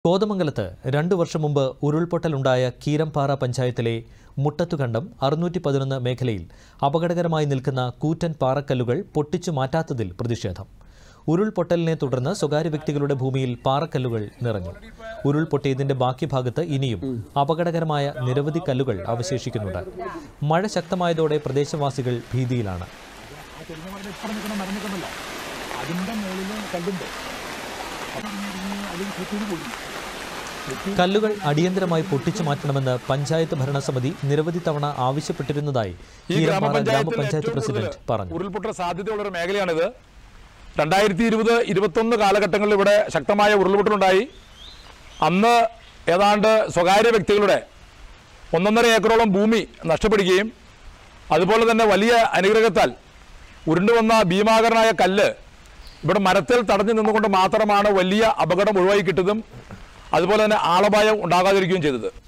കോതമംഗലത്ത് രണ്ടു വർഷം മുമ്പ് ഉരുൾപൊട്ടലുണ്ടായ കീരംപാറ പഞ്ചായത്തിലെ മുട്ടത്തുകണ്ടം അറുന്നൂറ്റി പതിനൊന്ന് മേഖലയിൽ അപകടകരമായി നിൽക്കുന്ന കൂറ്റൻ പാറക്കല്ലുകൾ പൊട്ടിച്ചു മാറ്റാത്തതിൽ പ്രതിഷേധം ഉരുൾപൊട്ടലിനെ തുടർന്ന് സ്വകാര്യ വ്യക്തികളുടെ ഭൂമിയിൽ പാറക്കല്ലുകൾ നിറഞ്ഞു ഉരുൾപൊട്ടിയതിന്റെ ബാക്കി ഭാഗത്ത് ഇനിയും അപകടകരമായ നിരവധി കല്ലുകൾ അവശേഷിക്കുന്നുണ്ട് മഴ ശക്തമായതോടെ പ്രദേശവാസികൾ ഭീതിയിലാണ് ആ ചെറിയ മരം ഇപ്പുറം നിൽക്കുന്ന മരം നിൽക്കുന്നല്ലോ അതിൻ്റെ മുകളിൽ കല്ലുണ്ട് അത് ഇങ്ങനെ അതിൽ ചുറ്റിന് പൊടി കല്ലുകൾ അടിയന്തരമായി പൊട്ടിച്ചു മാറ്റണമെന്ന് പഞ്ചായത്ത് ഭരണസമിതി നിരവധി തവണ ആവശ്യപ്പെട്ടിരുന്നതായി ഈ കീരമ്പാറ ഗ്രാമപഞ്ചായത്തിൽ ഗ്രാമപഞ്ചായത്ത് ഏറ്റവും കൂടുതൽ പ്രസിഡന്റ് പറഞ്ഞു ഉരുൾപൊട്ടൽ സാധ്യതയുള്ള ഒരു മേഖലയാണിത് രണ്ടായിരത്തി ഇരുപത് ഇരുപത്തൊന്ന് കാലഘട്ടങ്ങളിൽ ഇവിടെ ശക്തമായ ഉരുൾപൊട്ടലുണ്ടായി അന്ന് ഏതാണ്ട് സ്വകാര്യ വ്യക്തികളുടെ ഒന്നൊന്നര ഏക്കറോളം ഭൂമി നഷ്ടപ്പെടുകയും അതുപോലെ തന്നെ വലിയ അനുഗ്രഹത്താൽ ഉരുണ്ടുവന്ന ഭീമാകരനായ കല്ല് ഇവിടെ മരത്തിൽ തടഞ്ഞു നിന്നുകൊണ്ട് മാത്രമാണ് വലിയ അപകടം ഒഴിവാക്കി കിട്ടതും അതുപോലെ തന്നെ ആളപായം ഉണ്ടാകാതിരിക്കുകയും ചെയ്തത്